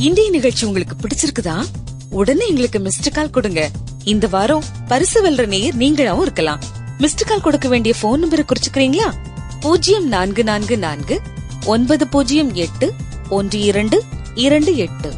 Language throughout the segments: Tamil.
இன்றைய நிகழ்ச்சி உங்களுக்கு பிடிச்சிருக்குதா உடனே எங்களுக்கு மிஸ்டர் கால் கொடுங்க இந்த வாரம் பரிசு வெல்ற நேயர் நீங்களாவும் இருக்கலாம் மிஸ்டர் கால் கொடுக்க வேண்டிய போன் நம்பரை குறிச்சுக்கிறீங்களா பூஜ்ஜியம் நான்கு நான்கு நான்கு ஒன்பது பூஜ்ஜியம் எட்டு ஒன்று இரண்டு இரண்டு எட்டு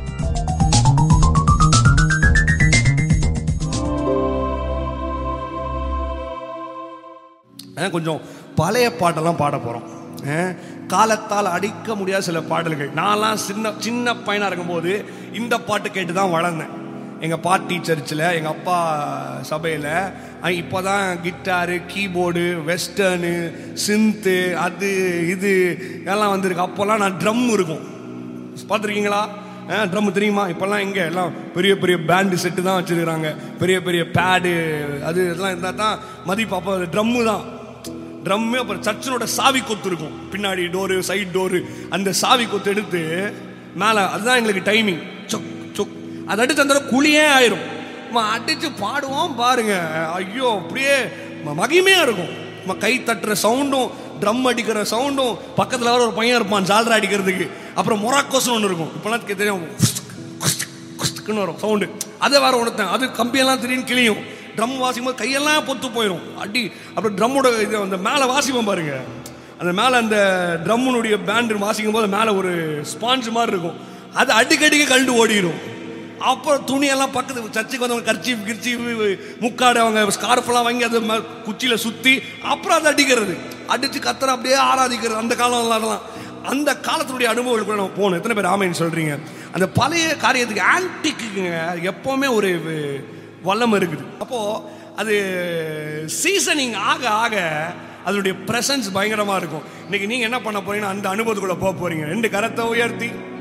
அஹ் கொஞ்சம் பழைய பாட்டெல்லாம் பாட போகிறோம் காலத்தால் அடிக்க முடியாத சில பாடல்கள் நான்லாம் சின்ன சின்ன பையனாக இருக்கும்போது இந்த பாட்டு கேட்டு தான் வளர்ந்தேன் எங்கள் பாட்டி சர்ச்சில் எங்கள் அப்பா சபையில் இப்போ தான் கிட்டாரு கீபோர்டு வெஸ்டர்னு சிந்து அது இது எல்லாம் வந்திருக்கு அப்போல்லாம் நான் ட்ரம் இருக்கும் பார்த்துருக்கீங்களா ட்ரம் தெரியுமா இப்போல்லாம் எங்கே எல்லாம் பெரிய பெரிய பேண்டு செட்டு தான் வச்சுருக்கிறாங்க பெரிய பெரிய பேடு அது இதெல்லாம் இருந்தால் தான் மதிப்பு அப்போ ட்ரம்மு தான் ட்ரம்மு அப்புறம் சர்ச்சினோட சாவி கொத்து இருக்கும் பின்னாடி டோரு சைடு டோரு அந்த சாவி கொத்து எடுத்து மேலே அதுதான் எங்களுக்கு டைமிங் சொக் சொக் அதை அடிச்சு அந்த குழியே ஆயிரும் நம்ம அடிச்சு பாடுவோம் பாருங்க ஐயோ அப்படியே ம- மகிமையா இருக்கும் நம்ம கை தட்டுற சவுண்டும் ட்ரம் அடிக்கிற சவுண்டும் பக்கத்தில் வர ஒரு பையன் இருப்பான் ஜால்ரா அடிக்கிறதுக்கு அப்புறம் மொராக்கோஸ்னு ஒன்று இருக்கும் இப்போலாம் தெரியும் குஸ்துக்குன்னு வரும் சவுண்டு அதை வேற உணர்த்தேன் அது கம்பியெல்லாம் திடீர்னு கிளியும் ட்ரம் வாசிக்கும் போது கையெல்லாம் பொத்து போயிடும் அடி அப்புறம் ட்ரம்மோட இது அந்த மேலே வாசிப்போம் பாருங்க அந்த மேலே அந்த ட்ரம்முனுடைய பேண்டு வாசிக்கும் போது மேலே ஒரு ஸ்பாஞ்ச் மாதிரி இருக்கும் அது அடிக்கடிக்கு கழண்டு ஓடிடும் அப்புறம் துணியெல்லாம் பக்கத்து சர்ச்சுக்கு வந்தவங்க கர்ச்சி கிர்ச்சி முக்காடு அவங்க ஸ்கார்ஃபெல்லாம் வாங்கி அதை ம- குச்சியில சுற்றி அப்புறம் அதை அடிக்கிறது அடித்து கத்துற அப்படியே ஆராதிக்கிறது அந்த காலம் அதெல்லாம் அந்த காலத்துடைய அனுபவங்களுக்குள்ள நம்ம போகணும் எத்தனை பேர் ஆமைன்னு சொல்றீங்க அந்த பழைய காரியத்துக்கு ஆன்டிக்குங்க எப்பவுமே ஒரு வு- வல்லம் இருக்குது அப்போ அது சீசனிங் ஆக ஆக அதனுடைய பிரசன்ஸ் பயங்கரமா இருக்கும் இன்னைக்கு நீங்க என்ன பண்ண போறீங்கன்னா அந்த அனுபவத்துக்குள்ள போக போறீங்க ரெண்டு கரத்தை உயர்த்தி